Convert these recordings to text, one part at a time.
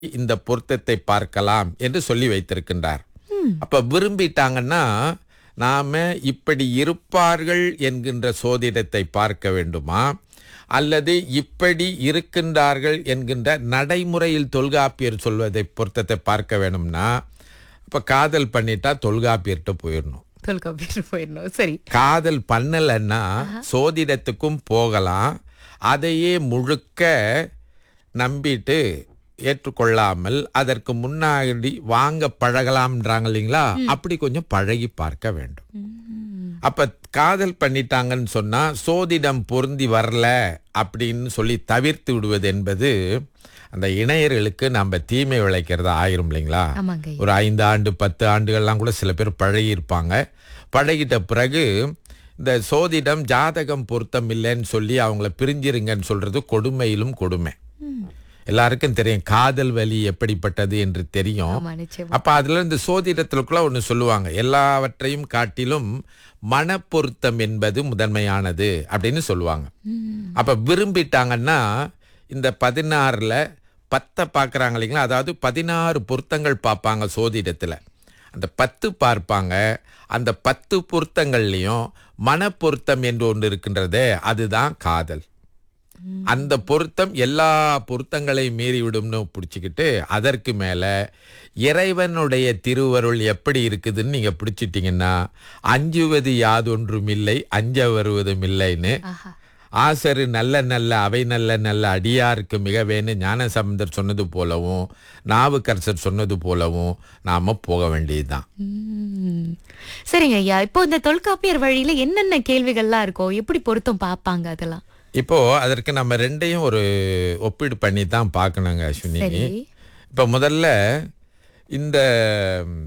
இந்த பொருத்தத்தை பார்க்கலாம் என்று சொல்லி வைத்திருக்கின்றார் அப்ப விரும்பிட்டாங்கன்னா நாம இப்படி இருப்பார்கள் என்கின்ற சோதிடத்தை பார்க்க வேண்டுமா அல்லது இப்படி இருக்கின்றார்கள் என்கின்ற நடைமுறையில் தொல்காப்பியர் சொல்வதை பொருத்தத்தை பார்க்க வேணும்னா அப்ப காதல் பண்ணிட்டா தொல்காப்பியர்கிட்ட போயிடணும் தொல்காப்பியர் போயிடணும் சரி காதல் பண்ணலைன்னா சோதிடத்துக்கும் போகலாம் அதையே முழுக்க நம்பிட்டு ஏற்றுக்கொள்ளாமல் அதற்கு முன்னாடி வாங்க பழகலாம்ன்றாங்க இல்லைங்களா அப்படி கொஞ்சம் பழகி பார்க்க வேண்டும் அப்ப காதல் பண்ணிட்டாங்கன்னு சொன்னா சோதிடம் பொருந்தி வரல அப்படின்னு சொல்லி தவிர்த்து விடுவது என்பது அந்த இணையர்களுக்கு நம்ம தீமை விளைக்கிறதா ஆயிரும் இல்லைங்களா ஆமாங்க ஐயா. ஒரு ஐந்து ஆண்டு பத்து ஆண்டுகள்லாம் கூட சில பேர் பழகி இருப்பாங்க பழகிட்ட பிறகு இந்த சோதிடம் ஜாதகம் பொருத்தம் இல்லைன்னு சொல்லி அவங்கள பிரிஞ்சிருங்கன்னு சொல்றது கொடுமையிலும் கொடுமை எல்லாருக்கும் தெரியும் காதல் வலி எப்படிப்பட்டது என்று தெரியும் ஆமா நிச்சயம் அப்ப அதுல இந்த சோதிடத்திற்குள்ள ஒண்ணு சொல்லுவாங்க எல்லாவற்றையும் காட்டிலும் மனப்பொருத்தம் என்பது முதன்மையானது அப்படின்னு சொல்லுவாங்க அப்ப விரும்பிட்டாங்கன்னா இந்த பதினாறுல பத்தை பார்க்கறாங்க இல்லைங்களா அதாவது பதினாறு பொருத்தங்கள் பார்ப்பாங்க சோதிடத்துல அந்த பத்து பார்ப்பாங்க அந்த பத்து பொருத்தங்கள்லயும் மனப்பொருத்தம் என்று ஒன்று இருக்கின்றதே அதுதான் காதல் அந்த பொருத்தம் எல்லா பொருத்தங்களையும் மீறி விடும்னு பிடிச்சிக்கிட்டு அதற்கு மேல இறைவனுடைய திருவருள் எப்படி இருக்குதுன்னு நீங்க பிடிச்சிட்டீங்கன்னா அஞ்சுவது யாதொன்றும் இல்லை அஞ்ச வருவதும் இல்லைன்னு ஆஹா ஆசரு நல்ல நல்ல அவை நல்ல நல்ல அடியாருக்கு மிகவேன்னு ஞானசம்பந்தர் சொன்னது போலவும் நாவுக்கரசர் சொன்னது போலவும் நாம போக வேண்டியதுதான் ம். சரிங்க ஐயா இப்போ இந்த தொல்காப்பியர் வழியில என்னென்ன கேள்விகள்லாம் இருக்கும் எப்படி பொருத்தம் பார்ப்பாங்க அதெல்லாம் இப்போ அதற்கு நம்ம ரெண்டையும் ஒரு ஒப்பீடு பண்ணி தான் பார்க்கணுங்க அஸ்வினி சரி இப்போ முதல்ல இந்த ம்,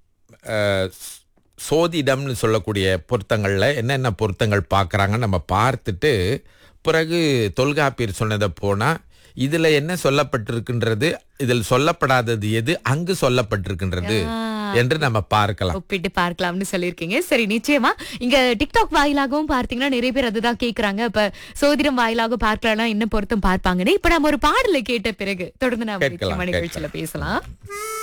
அஹ், ஸ்- சோதிடம்னு சொல்லக்கூடிய பொருத்தங்களில் என்னென்ன பொருத்தங்கள் பார்க்குறாங்கன்னு நம்ம பார்த்துட்டு பிறகு தொல்காப்பியர் சொன்னதை போனால் இதில் என்ன சொல்லப்பட்டிருக்கின்றது இதில் சொல்லப்படாதது எது அங்கு சொல்லப்பட்டிருக்கின்றது என்று நம்ம பார்க்கலாம் ஒப்பிட்டு பார்க்கலாம்னு சொல்லியிருக்கீங்க சரி நிச்சயமா இங்க டிக்டாக் வாயிலாகவும் பார்த்தீங்கன்னா நிறைய பேர் அதுதான் கேக்குறாங்க இப்ப சோதிடம் வாயிலாக பார்க்கலாம் என்ன பொருத்தம் பார்ப்பாங்கன்னு இப்ப நம்ம ஒரு பாடலை கேட்ட பிறகு தொடர்ந்து நம்ம கேட்கலாம், நிச்சயமா நிகழ்ச்சியில பேசலாம்